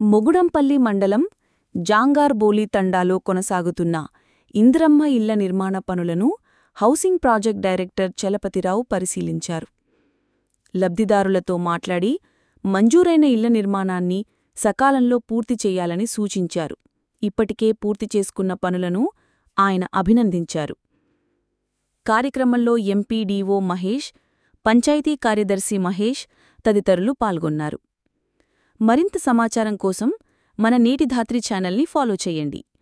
మొగుడంపల్లి మండలం జాంగార్బోలి తండాలో కొనసాగుతున్న ఇంద్రమ్మ ఇళ్ల నిర్మాణ పనులను హౌసింగ్ ప్రాజెక్ట్ డైరెక్టర్ చలపతిరావు పరిశీలించారు లబ్ధిదారులతో మాట్లాడి మంజూరైన ఇళ్ల నిర్మాణాన్ని సకాలంలో పూర్తి చేయాలని సూచించారు ఇప్పటికే పూర్తి చేసుకున్న పనులను ఆయన అభినందించారు కార్యక్రమంలో ఎంపీడీఓ మహేష్ పంచాయతీ కార్యదర్శి మహేష్ తదితరులు పాల్గొన్నారు మరింత సమాచారం కోసం మన నీటిధాత్రి ఛానల్ని ఫాలో చేయండి